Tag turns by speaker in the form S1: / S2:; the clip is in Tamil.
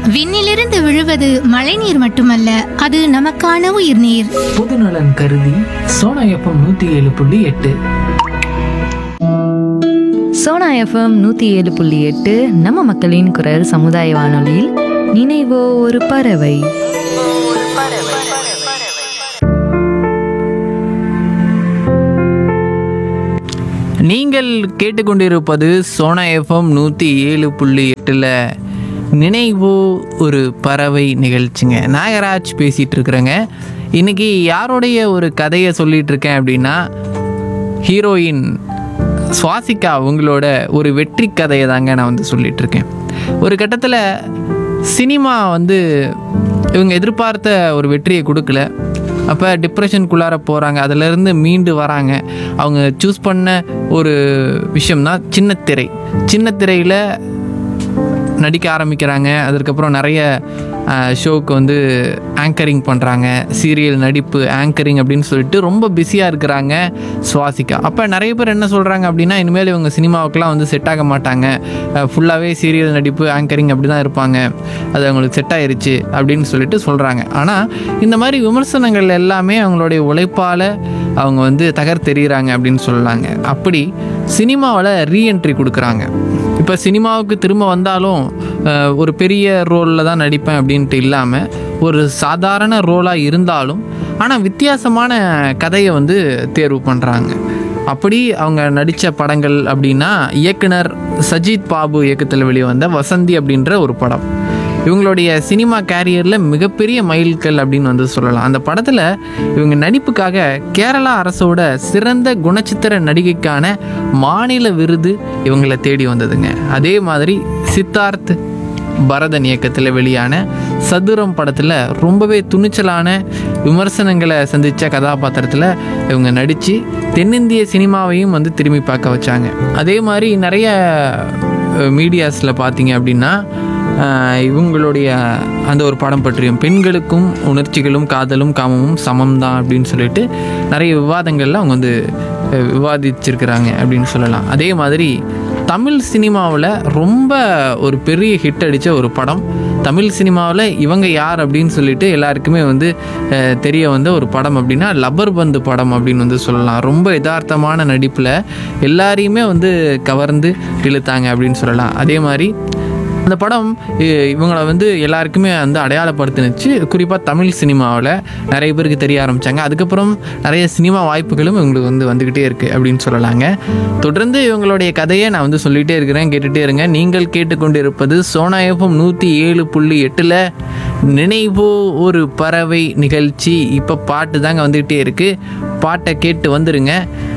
S1: விண்ணிலிருந்து விழுவது மழைநீர் மட்டுமல்ல அது நமக்கான உயிர்நீர்
S2: பொதுநலன் கருதி சோனா எஃப்எம் நூற்றி ஏழு புள்ளி எட்டு
S3: சோனா எஃப்எம் நூற்றி ஏழு புள்ளி எட்டு நம்ம மக்களின் குரல் சமுதாய வானொலியில் நினைவோ ஒரு பறவை
S4: நீங்கள் கேட்டுக்கொண்டிருப்பது சோனா எஃப்எம் நூற்றி ஏழு புள்ளி எட்டில் நினைவு ஒரு பறவை நிகழ்ச்சிங்க நாகராஜ் பேசிகிட்டு இருக்கிறேங்க இன்றைக்கி யாருடைய ஒரு கதையை சொல்லிகிட்டு இருக்கேன் அப்படின்னா ஹீரோயின் சுவாசிகா அவங்களோட ஒரு வெற்றி கதையை தாங்க நான் வந்து சொல்லிட்டு இருக்கேன் ஒரு கட்டத்தில் சினிமா வந்து இவங்க எதிர்பார்த்த ஒரு வெற்றியை கொடுக்கல அப்போ டிப்ரெஷனுக்குள்ளார போகிறாங்க அதிலிருந்து மீண்டு வராங்க அவங்க சூஸ் பண்ண ஒரு விஷயம்தான் சின்னத்திரை சின்னத்திரையில் நடிக்க ஆரம்பிக்கிறாங்க அதுக்கப்புறம் நிறைய ஷோவுக்கு வந்து ஆங்கரிங் பண்ணுறாங்க சீரியல் நடிப்பு ஆங்கரிங் அப்படின்னு சொல்லிட்டு ரொம்ப பிஸியாக இருக்கிறாங்க சுவாசிக்கா அப்போ நிறைய பேர் என்ன சொல்கிறாங்க அப்படின்னா இனிமேல் இவங்க சினிமாவுக்குலாம் வந்து செட் ஆக மாட்டாங்க ஃபுல்லாகவே சீரியல் நடிப்பு ஆங்கரிங் அப்படி தான் இருப்பாங்க அது அவங்களுக்கு செட் ஆயிருச்சு அப்படின்னு சொல்லிட்டு சொல்கிறாங்க ஆனால் இந்த மாதிரி விமர்சனங்கள் எல்லாமே அவங்களுடைய உழைப்பால் அவங்க வந்து தகர்த்தெறிகிறாங்க அப்படின்னு சொல்லலாங்க அப்படி சினிமாவில் ரீஎன்ட்ரி கொடுக்குறாங்க இப்போ சினிமாவுக்கு திரும்ப வந்தாலும் அஹ், ஒரு பெரிய ரோலில் தான் நடிப்பேன் அப்படின்ட்டு இல்லாமல் ஒரு சாதாரண ரோலாக இருந்தாலும் ஆனால் வித்தியாசமான கதையை வந்து தேர்வு பண்ணுறாங்க அப்படி அவங்க நடித்த படங்கள் அப்படின்னா இயக்குனர் சஜித் பாபு இயக்கத்தில் வெளிவந்த வசந்தி அப்படின்ற ஒரு படம் இவங்களுடைய சினிமா கேரியரில் மிகப்பெரிய மைல்கல் அப்படின்னு வந்து சொல்லலாம் அந்த படத்தில் இவங்க நடிப்புக்காக கேரளா அரசோட சிறந்த குணச்சித்திர நடிகைக்கான மாநில விருது இவங்களை தேடி வந்ததுங்க அதே மாதிரி சித்தார்த் பரதன் இயக்கத்தில் வெளியான சதுரம் படத்தில் ரொம்பவே துணிச்சலான விமர்சனங்களை சந்தித்த கதாபாத்திரத்தில் இவங்க நடித்து தென்னிந்திய சினிமாவையும் வந்து திரும்பி பார்க்க வச்சாங்க அதே மாதிரி நிறைய மீடியாஸில் பார்த்தீங்க அப்படின்னா ஆஹ், இவங்களுடைய அந்த ஒரு படம் பற்றியும் பெண்களுக்கும் உணர்ச்சிகளும் காதலும் காமமும் சமம் தான் அப்படின்னு சொல்லிட்டு நிறைய விவாதங்கள்ல அவங்க வந்து அஹ், விவாதிச்சிருக்கிறாங்க அப்படின்னு சொல்லலாம் அதே மாதிரி தமிழ் சினிமாவில் ரொம்ப ஒரு பெரிய ஹிட் அடித்த ஒரு படம் தமிழ் சினிமாவில் இவங்க யார் அப்படின்னு சொல்லிட்டு எல்லாருக்குமே வந்து அஹ், தெரிய வந்த ஒரு படம் அப்படின்னா லப்பர் பந்து படம் அப்படின்னு வந்து சொல்லலாம் ரொம்ப யதார்த்தமான நடிப்பில் எல்லாரையுமே வந்து கவர்ந்து இழுத்தாங்க அப்படின்னு சொல்லலாம் அதே மாதிரி அந்த படம் இ- இவங்கள வந்து எல்லாருக்குமே வந்து அடையாளப்படுத்தினுச்சு குறிப்பாக தமிழ் சினிமாவில் நிறைய பேருக்கு தெரிய ஆரம்பித்தாங்க அதுக்கப்புறம் நிறைய சினிமா வாய்ப்புகளும் இவங்களுக்கு வந்து வந்துக்கிட்டே இருக்குது அப்படின்னு சொல்லலாங்க தொடர்ந்து இவங்களுடைய கதையை நான் வந்து சொல்லிகிட்டே இருக்கிறேன் கேட்டுகிட்டே இருங்க நீங்கள் கேட்டுக்கொண்டிருப்பது சோனா எஃப்எம் நூற்றி ஏழு புள்ளி எட்டில் நினைவோ ஒரு பறவை நிகழ்ச்சி இப்போ பாட்டு தாங்க வந்துக்கிட்டே இருக்குது பாட்டை கேட்டு வந்துருங்க